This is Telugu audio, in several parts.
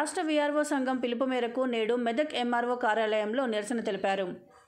రాష్ట్ర వీఆర్ఓ సంఘం పిలుపు మేరకు నేడు మెదక్ ఎంఆర్ఓ కార్యాలయంలో నిరసన తెలిపారు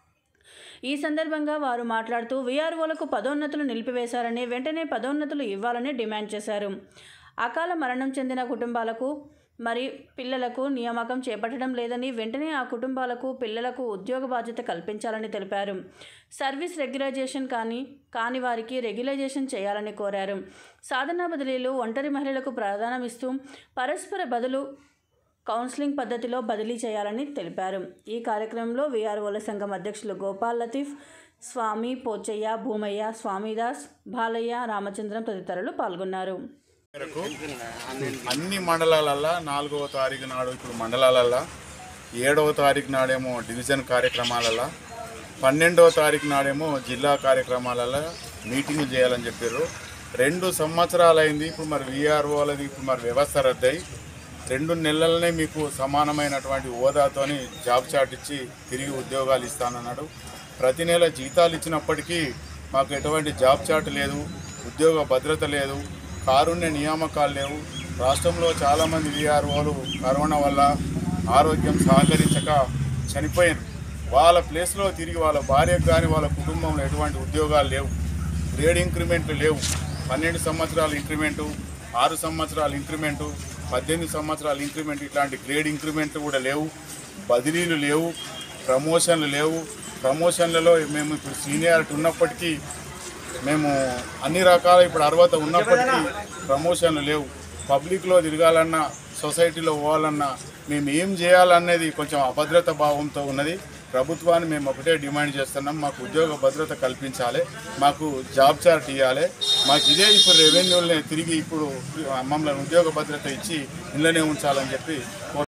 ఈ సందర్భంగా వారు మాట్లాడుతూ వీఆర్ఓలకు పదోన్నతులు నిలిపివేశారని వెంటనే పదోన్నతులు ఇవ్వాలని డిమాండ్ చేశారు అకాల మరణం చెందిన కుటుంబాలకు మరి పిల్లలకు నియామకం చేపట్టడం లేదని వెంటనే ఆ కుటుంబాలకు పిల్లలకు ఉద్యోగ బాధ్యత కల్పించాలని తెలిపారు సర్వీస్ రెగ్యులైజేషన్ కానీ కాని వారికి రెగ్యులైజేషన్ చేయాలని కోరారు సాధనా బదిలీలు ఒంటరి మహిళలకు ప్రాధాన్యమిస్తూ పరస్పర బదులు కౌన్సిలింగ్ పద్ధతిలో బదిలీ చేయాలని తెలిపారు ఈ కార్యక్రమంలో వీఆర్ఓల సంఘం అధ్యక్షులు గోపాల్ లతీఫ్ స్వామి పోచయ్య భూమయ్య స్వామిదాస్ బాలయ్య రామచంద్రం తదితరులు పాల్గొన్నారు మేరకు అన్ని మండలాలల్లో నాలుగవ తారీఖు నాడు ఇప్పుడు మండలాలల్లో ఏడవ తారీఖు నాడేమో డివిజన్ కార్యక్రమాలల్లో పన్నెండవ తారీఖు నాడేమో జిల్లా కార్యక్రమాలలో మీటింగ్ చేయాలని చెప్పారు రెండు సంవత్సరాలైంది ఇప్పుడు మరి విఆర్ఓలది ఇప్పుడు మరి వ్యవస్థ రద్దయి రెండు నెలలనే మీకు సమానమైనటువంటి హోదాతోని జాబ్ చాట్ ఇచ్చి తిరిగి ఉద్యోగాలు ఇస్తానన్నాడు ప్రతి నెల జీతాలు ఇచ్చినప్పటికీ మాకు ఎటువంటి జాబ్ చాట్ లేదు ఉద్యోగ భద్రత లేదు కారుణ్య నియామకాలు లేవు రాష్ట్రంలో చాలామంది విఆర్ఓలు కరోనా వల్ల ఆరోగ్యం సహకరించక చనిపోయారు వాళ్ళ ప్లేస్లో తిరిగి వాళ్ళ భార్యకు కానీ వాళ్ళ కుటుంబంలో ఎటువంటి ఉద్యోగాలు లేవు గ్రేడ్ ఇంక్రిమెంట్లు లేవు పన్నెండు సంవత్సరాల ఇంక్రిమెంటు ఆరు సంవత్సరాల ఇంక్రిమెంటు పద్దెనిమిది సంవత్సరాల ఇంక్రిమెంట్ ఇట్లాంటి గ్రేడ్ ఇంక్రిమెంట్లు కూడా లేవు బదిలీలు లేవు ప్రమోషన్లు లేవు ప్రమోషన్లలో మేము ఇప్పుడు సీనియారిటీ ఉన్నప్పటికీ మేము అన్ని రకాల ఇప్పుడు అర్హత ఉన్నప్పటికీ ప్రమోషన్లు లేవు పబ్లిక్లో తిరగాలన్నా సొసైటీలో పోవాలన్నా మేము ఏం చేయాలనేది కొంచెం అభద్రత భావంతో ఉన్నది ప్రభుత్వాన్ని మేము ఒకటే డిమాండ్ చేస్తున్నాం మాకు ఉద్యోగ భద్రత కల్పించాలి మాకు జాబ్ చార్ట్ ఇవ్వాలి మాకు ఇదే ఇప్పుడు రెవెన్యూని తిరిగి ఇప్పుడు మమ్మల్ని ఉద్యోగ భద్రత ఇచ్చి ఇళ్ళనే ఉంచాలని చెప్పి